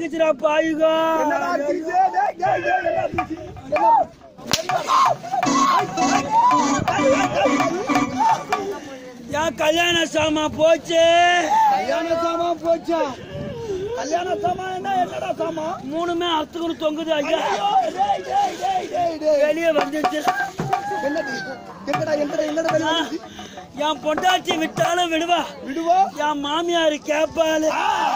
சிரிக்குதுடா பாயுகா என்னடா சிரிச்சு? டேய், டேய், டேய், என்ன சிரிச்சு? என்ன? என் கல்யாண சாமா போச்சு கல்யாண சாமான் போச்சா கல்யாண சாமான் என்ன என்னடா சாமான் மூணுமே அத்துக்குன்னு தொங்குது ஐயா ஐயோ, டேய், டேய், டேய், டேய், டேய். வெளியே வந்துச்சு என்னடி எங்கடா எங்கடா எங்கடா வெளிய வந்துச்சு? என் பொண்டாட்டி விட்டாலும் விடுவா விடுவா என் மாமியார் கேப்பாளு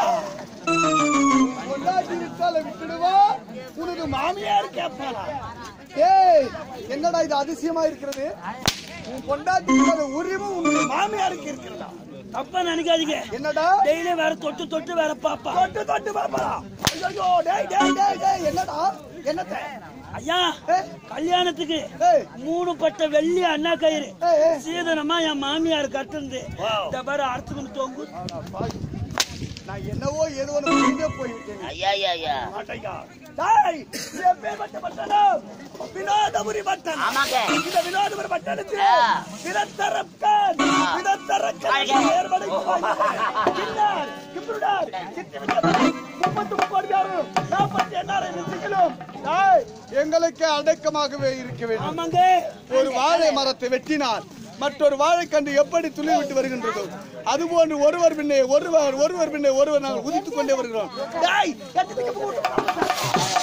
பொண்டாட்டி விட்டால விட்டுடுவா உனது மாமியார் கேட்பாளா ஏய் என்னடா இது அதிசயமா இருக்கிறது உன் பொண்டாட்டி இல்லாத உரிமை உன்னுடைய மாமியாருக்கு இருக்கிறதா தப்பா நினைக்காதீங்க என்னடா டெய்லி வேற தொட்டு தொட்டு வேற பாப்பா தொட்டு தொட்டு பாப்பா ஐயோ டேய் டேய் டேய் டேய் என்னடா என்னத்த ஐயா ஏய், கல்யாணத்துக்கு ஏய் மூணு பட்ட வெள்ளி அண்ணா கயிறு ஏய், ஏய். சீதனமா என் மாமியார் கட்டுந்து இந்த பாரு அறுத்துக்கணும் தொங்கு அட பாவி. நான் என்னவோ ஏதோ ஒன்று புரிந்தே போய்விட்டேன் ஐயா ஐயா ஐயா மாட்டையா. டேய், இது எப்பேர்ப்பட்ட பட்டணம்? வினோதபுரி பட்டணம். ஆமாங்க. இந்த வினோதபுரி பட்டணத்தில் ஆ. வினத்தரக்கன், வினத்தரக்கன் ஆமாங்க. பெயர் படைத்து வாழ்ந்தவர். கில்லார், கிம்புருடார், சித்திவிட்டவர், முப்பத்து முக்கோடியாரும், நாற்பத்தி எண்ணாயிரம் ரிஷிகளும். டேய், எங்களுக்கு அடக்கமாகவே இருக்க வேண்டும் ஆமாங்க ஒரு வாழை மரத்தை வெட்டினால் மற்றொரு வாழைக்கன்று எப்படி துளி விட்டு வருகின்றதோ அதுபோன்று ஒருவர் பின்னே ஒருவர் ஒருவர் பின்னே ஒருவர் நாங்கள் உதித்துக் கொண்டே வருகிறோம் டேய், எத்தனைக்கு போட்டு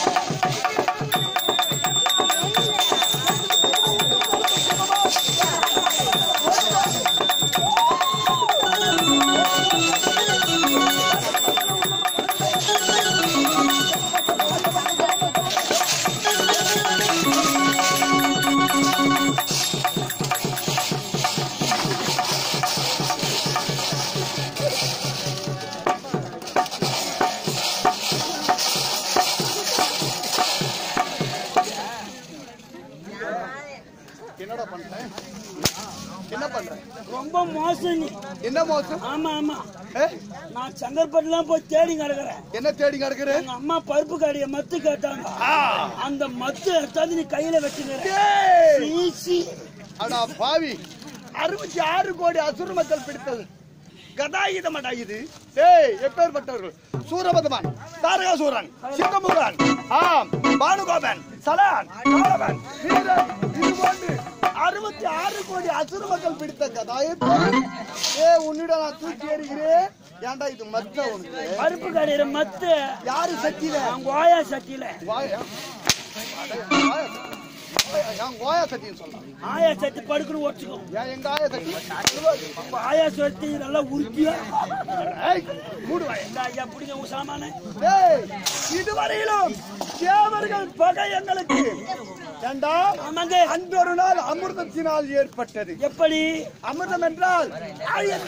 என்னடா பண்றேன் என்ன பண்றேன் ரொம்ப மோசம் நீ என்ன மோசம் ஆமா ஆமா ஏ? நான் செங்கற்பட்டுலாம் போய் தேடி கிடக்குறேன் என்ன தேடி கிடக்குற எங்க அம்மா பருப்பு காடிய மத்து கேட்டாங்க அந்த மத்து எடுத்தாந்து நீ கையில வச்சுக்கிற டேய், ஈசி அடா பாவி அறுபத்தி ஆறு கோடி அசுர மக்கள் பிடித்தது கதாயுதமடா இது ஏய் எப்பேற்பட்டவர்கள் சூரபதமான் தாரகாசூரன் சிங்கமுகன் ஆம் பானுகோபன் சலான் காலவன் வீரன் இது போன்று அறுபத்தி ஆறு கோடி அசுர மக்கள் பிடித்த கதாயுதம் ஏ உன்னிடம் நான் தூக்கி எறிகிறேன் ஏன்டா இது மத்த உனக்கு பருப்பு காடியிற மத்து யாரு சட்டியில அவங்க ஓயா சட்டியில வாயா அட, வாயா. என் கோயா சட்டின்னு சொல்லலாம் ஆயா சட்டி படுக்கணும் ஒட்டுக்கும் ஏன் எங்க ஆயா சட்டி அப்ப ஆயா சட்டி நல்லா உருட்டியா ஏய், மூடு வாயை. இந்த ஐயா பிடிங்க உங்க சாமான ஏய், இதுவரையிலும் தேவர்கள் பகை எங்களுக்கு ஏண்டா ஆமாங்க அன்றொரு நாள் அமிர்தத்தினால் ஏற்பட்டது எப்படி அமிர்தம் என்றால் ஆயிரத்தி